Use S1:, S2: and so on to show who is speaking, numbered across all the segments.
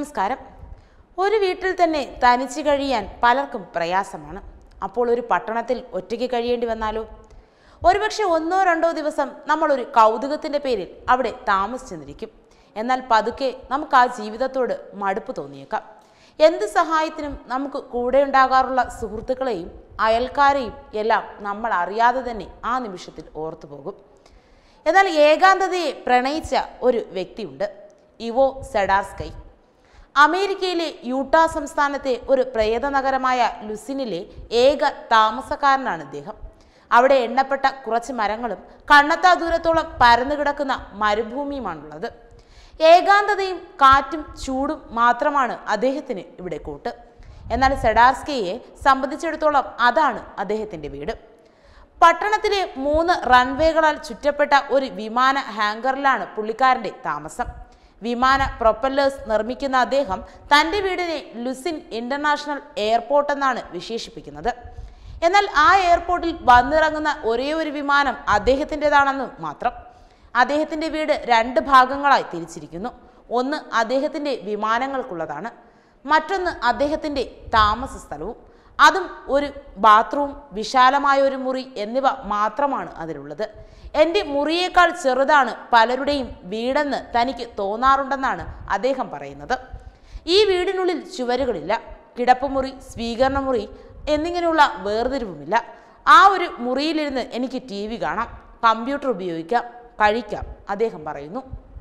S1: നമസ്കാരം ഒരു വീട്ടിൽ തന്നെ തനിച്ച് കഴിയാൻ പലർക്കും പ്രയാസമാണ് അപ്പോൾ ഒരു പട്ടണത്തിൽ ഒറ്റയ്ക്ക് കഴിയേണ്ടി വന്നാലോ ഒരുപക്ഷെ ഒന്നോ രണ്ടോ ദിവസം നമ്മളൊരു കൗതുകത്തിൻ്റെ പേരിൽ അവിടെ താമസിച്ചെന്നിരിക്കും എന്നാൽ പതുക്കെ നമുക്ക് ആ ജീവിതത്തോട് മടുപ്പ് തോന്നിയേക്കാം എന്ത് സഹായത്തിനും നമുക്ക് കൂടെ ഉണ്ടാകാറുള്ള സുഹൃത്തുക്കളെയും അയൽക്കാരെയും എല്ലാം നമ്മൾ അറിയാതെ തന്നെ ആ നിമിഷത്തിൽ ഓർത്തു പോകും എന്നാൽ ഏകാന്തതയെ പ്രണയിച്ച ഒരു വ്യക്തിയുണ്ട് ഇവോ സെഡാർസ്കൈ അമേരിക്കയിലെ യൂട്ടാ സംസ്ഥാനത്തെ ഒരു പ്രേത നഗരമായ ലുസിനിലെ ഏക താമസക്കാരനാണ് ഇദ്ദേഹം അവിടെ എണ്ണപ്പെട്ട കുറച്ച് മരങ്ങളും കണ്ണത്താ ദൂരത്തോളം പരന്നു കിടക്കുന്ന മരുഭൂമിയുമാണുള്ളത് ഏകാന്തതയും കാറ്റും ചൂടും മാത്രമാണ് അദ്ദേഹത്തിന് ഇവിടെ കൂട്ട് എന്നാൽ സെഡാർസ്കയെ സംബന്ധിച്ചിടത്തോളം അതാണ് അദ്ദേഹത്തിൻ്റെ വീട് പട്ടണത്തിലെ മൂന്ന് റൺവേകളാൽ ചുറ്റപ്പെട്ട ഒരു വിമാന ഹാങ്കറിലാണ് പുള്ളിക്കാരൻ്റെ താമസം വിമാന പ്രൊപ്പല്ലേഴ്സ് നിർമ്മിക്കുന്ന അദ്ദേഹം തൻ്റെ വീടിനെ ലുസിൻ ഇന്റർനാഷണൽ എയർപോർട്ട് എന്നാണ് വിശേഷിപ്പിക്കുന്നത് എന്നാൽ ആ എയർപോർട്ടിൽ വന്നിറങ്ങുന്ന ഒരേ ഒരു വിമാനം അദ്ദേഹത്തിൻ്റെതാണെന്ന് മാത്രം അദ്ദേഹത്തിൻ്റെ വീട് രണ്ട് ഭാഗങ്ങളായി തിരിച്ചിരിക്കുന്നു ഒന്ന് അദ്ദേഹത്തിൻ്റെ വിമാനങ്ങൾക്കുള്ളതാണ് മറ്റൊന്ന് അദ്ദേഹത്തിൻ്റെ താമസ സ്ഥലവും അതും ഒരു ബാത്റൂം വിശാലമായ ഒരു മുറി എന്നിവ മാത്രമാണ് അതിലുള്ളത് എൻ്റെ മുറിയേക്കാൾ ചെറുതാണ് പലരുടെയും വീടെന്ന് തനിക്ക് തോന്നാറുണ്ടെന്നാണ് അദ്ദേഹം പറയുന്നത് ഈ വീടിനുള്ളിൽ ചുവരുകളില്ല കിടപ്പുമുറി സ്വീകരണമുറി എന്നിങ്ങനെയുള്ള വേർതിരിവുമില്ല ആ ഒരു മുറിയിലിരുന്ന് എനിക്ക് ടി വി കാണാം കമ്പ്യൂട്ടർ ഉപയോഗിക്കാം കഴിക്കാം അദ്ദേഹം പറയുന്നു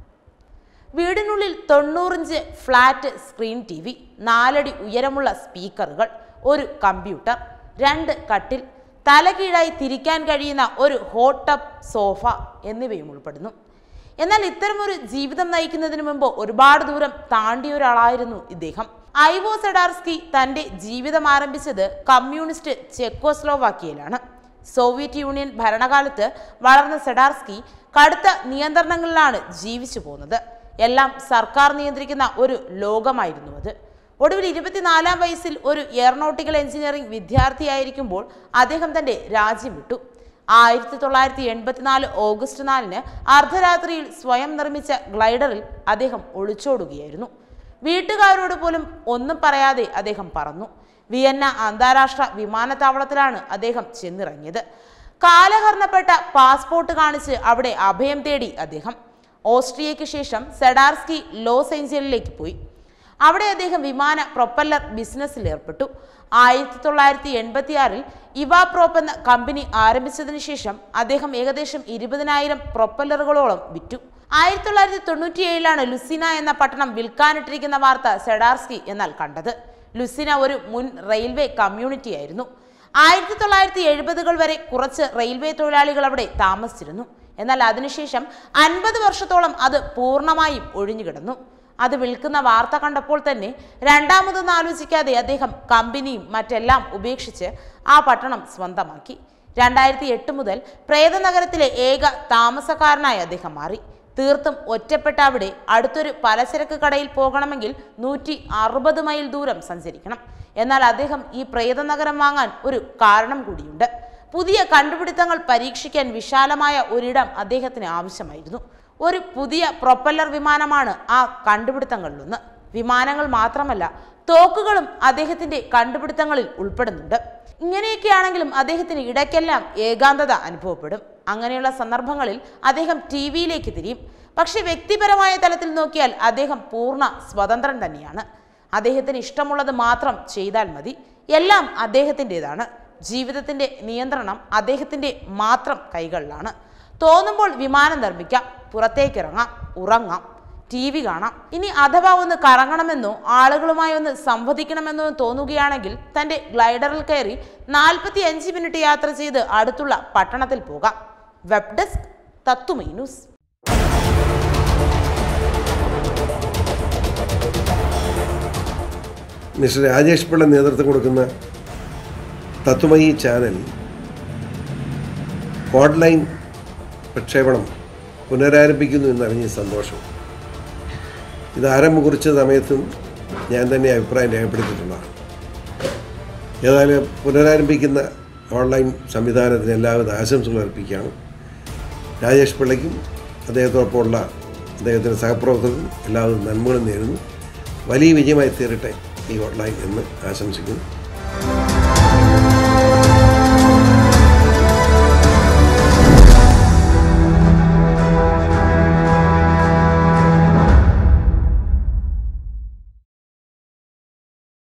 S1: വീടിനുള്ളിൽ തൊണ്ണൂറിഞ്ച് ഫ്ലാറ്റ് സ്ക്രീൻ ടി വി നാലടി ഉയരമുള്ള സ്പീക്കറുകൾ ഒരു കമ്പ്യൂട്ടർ രണ്ട് കട്ടിൽ തലകീഴായി തിരിക്കാൻ കഴിയുന്ന ഒരു ഹോട്ട് ടബ് സോഫ എന്നിവയും ഉൾപ്പെടുന്നു എന്നാൽ ഇത്തരമൊരു ജീവിതം നയിക്കുന്നതിന് മുമ്പ് ഒരുപാട് ദൂരം താണ്ടിയ ഒരാളായിരുന്നു ഇദ്ദേഹം ഐവോ സെഡാർസ്കി തൻ്റെ ജീവിതം ആരംഭിച്ചത് കമ്മ്യൂണിസ്റ്റ് ചെക്കോസ്ലോവാക്കിയയിലാണ് സോവിയറ്റ് യൂണിയൻ ഭരണകാലത്ത് വളർന്ന സെഡാർസ്കി കടുത്ത നിയന്ത്രണങ്ങളിലാണ് ജീവിച്ചു പോകുന്നത് എല്ലാം സർക്കാർ നിയന്ത്രിക്കുന്ന ഒരു ലോകമായിരുന്നു അത് ഒടുവിൽ ഇരുപത്തിനാലാം വയസ്സിൽ ഒരു എയറോനോട്ടിക്കൽ എഞ്ചിനീയറിംഗ് വിദ്യാർത്ഥിയായിരിക്കുമ്പോൾ അദ്ദേഹം തന്റെ രാജ്യം വിട്ടു ആയിരത്തി തൊള്ളായിരത്തി എൺപത്തിനാല് ഓഗസ്റ്റ് നാലിന് അർദ്ധരാത്രിയിൽ സ്വയം നിർമ്മിച്ച ഗ്ലൈഡറിൽ അദ്ദേഹം ഒളിച്ചോടുകയായിരുന്നു വീട്ടുകാരോട് പോലും ഒന്നും പറയാതെ അദ്ദേഹം പറന്നു വിയന്ന അന്താരാഷ്ട്ര വിമാനത്താവളത്തിലാണ് അദ്ദേഹം ചെന്നിറങ്ങിയത് കാലഹരണപ്പെട്ട പാസ്പോർട്ട് കാണിച്ച് അവിടെ അഭയം തേടി അദ്ദേഹം ഓസ്ട്രിയയ്ക്ക് ശേഷം സെഡാർസ്കി ലോസ് ഏഞ്ചലിലേക്ക് പോയി അവിടെ അദ്ദേഹം വിമാന പ്രൊപ്പല്ലർ ബിസിനസ്സിൽ ഏർപ്പെട്ടു ആയിരത്തി തൊള്ളായിരത്തി എൺപത്തിയാറിൽ ഇവാപ്രോപ്പ് എന്ന കമ്പനി ആരംഭിച്ചതിന് ശേഷം അദ്ദേഹം ഏകദേശം ഇരുപതിനായിരം പ്രൊപ്പല്ലറുകളോളം വിറ്റു ആയിരത്തി തൊള്ളായിരത്തി തൊണ്ണൂറ്റിയേഴിലാണ് ലുസിന എന്ന പട്ടണം വിൽക്കാനിട്ടിരിക്കുന്ന വാർത്ത സെഡാർസ്കി എന്നാൽ കണ്ടത് ലുസിന ഒരു മുൻ റെയിൽവേ കമ്മ്യൂണിറ്റി ആയിരുന്നു ആയിരത്തി തൊള്ളായിരത്തി എഴുപതുകൾ വരെ കുറച്ച് റെയിൽവേ തൊഴിലാളികൾ അവിടെ താമസിച്ചിരുന്നു എന്നാൽ അതിനുശേഷം അൻപത് വർഷത്തോളം അത് പൂർണ്ണമായും ഒഴിഞ്ഞുകിടന്നു അത് വിൽക്കുന്ന വാർത്ത കണ്ടപ്പോൾ തന്നെ രണ്ടാമതൊന്നും ആലോചിക്കാതെ അദ്ദേഹം കമ്പനിയും മറ്റെല്ലാം ഉപേക്ഷിച്ച് ആ പട്ടണം സ്വന്തമാക്കി രണ്ടായിരത്തി എട്ട് മുതൽ പ്രേതനഗരത്തിലെ ഏക താമസക്കാരനായി അദ്ദേഹം മാറി തീർത്തും ഒറ്റപ്പെട്ട അവിടെ അടുത്തൊരു പലചരക്ക് കടയിൽ പോകണമെങ്കിൽ നൂറ്റി അറുപത് മൈൽ ദൂരം സഞ്ചരിക്കണം എന്നാൽ അദ്ദേഹം ഈ പ്രേതനഗരം വാങ്ങാൻ ഒരു കാരണം കൂടിയുണ്ട് പുതിയ കണ്ടുപിടുത്തങ്ങൾ പരീക്ഷിക്കാൻ വിശാലമായ ഒരിടം അദ്ദേഹത്തിന് ആവശ്യമായിരുന്നു ഒരു പുതിയ പ്രൊപ്പല്ലർ വിമാനമാണ് ആ കണ്ടുപിടുത്തങ്ങളിലൊന്ന് വിമാനങ്ങൾ മാത്രമല്ല തോക്കുകളും അദ്ദേഹത്തിന്റെ കണ്ടുപിടുത്തങ്ങളിൽ ഉൾപ്പെടുന്നുണ്ട് ഇങ്ങനെയൊക്കെയാണെങ്കിലും അദ്ദേഹത്തിന് ഇടയ്ക്കെല്ലാം ഏകാന്തത അനുഭവപ്പെടും അങ്ങനെയുള്ള സന്ദർഭങ്ങളിൽ അദ്ദേഹം ടി വിയിലേക്ക് തിരിയും പക്ഷെ വ്യക്തിപരമായ തലത്തിൽ നോക്കിയാൽ അദ്ദേഹം പൂർണ്ണ സ്വതന്ത്രൻ തന്നെയാണ് അദ്ദേഹത്തിന് ഇഷ്ടമുള്ളത് മാത്രം ചെയ്താൽ മതി എല്ലാം അദ്ദേഹത്തിൻ്റെതാണ് ജീവിതത്തിന്റെ നിയന്ത്രണം അദ്ദേഹത്തിന്റെ മാത്രം കൈകളിലാണ് തോന്നുമ്പോൾ വിമാനം നിർമ്മിക്കാം പുറത്തേക്കിറങ്ങാം ഉറങ്ങാം ടി വി കാണാം ഇനി അഥവാ ഒന്ന് കറങ്ങണമെന്നോ ആളുകളുമായി ഒന്ന് സംവദിക്കണമെന്നോ തോന്നുകയാണെങ്കിൽ തൻ്റെ ഗ്ലൈഡറിൽ കയറി നാൽപ്പത്തി അഞ്ച് മിനിറ്റ് യാത്ര ചെയ്ത് അടുത്തുള്ള പട്ടണത്തിൽ പോകാം web desk Tatwamayi news
S2: mister Rajesh Pillai നേതൃത്വം കൊടുക്കുന്ന തത്വമയി ചാനൽ ഓൺലൈൻ പ്രക്ഷേപണം പുനരാരംഭിക്കുന്നു എന്നറിഞ്ഞ സന്തോഷം ഇത് ആരംഭം കുറിച്ച സമയത്തും ഞാൻ തന്നെ അഭിപ്രായം രേഖപ്പെടുത്തിയിട്ടുള്ളതാണ് ഏതായാലും പുനരാരംഭിക്കുന്ന ഓൺലൈൻ സംവിധാനത്തിന് എല്ലാവിധ ആശംസകൾ അർപ്പിക്കുകയാണ് രാജേഷ് പിള്ളയ്ക്കും അദ്ദേഹത്തോടൊപ്പമുള്ള അദ്ദേഹത്തിൻ്റെ സഹപ്രവർത്തകർക്കും എല്ലാവിധ നന്മകളും നേരുന്നു വലിയ വിജയമായി തീരട്ടെ ഈ ഹോട്ട്ലൈൻ എന്ന് ആശംസിക്കുന്നു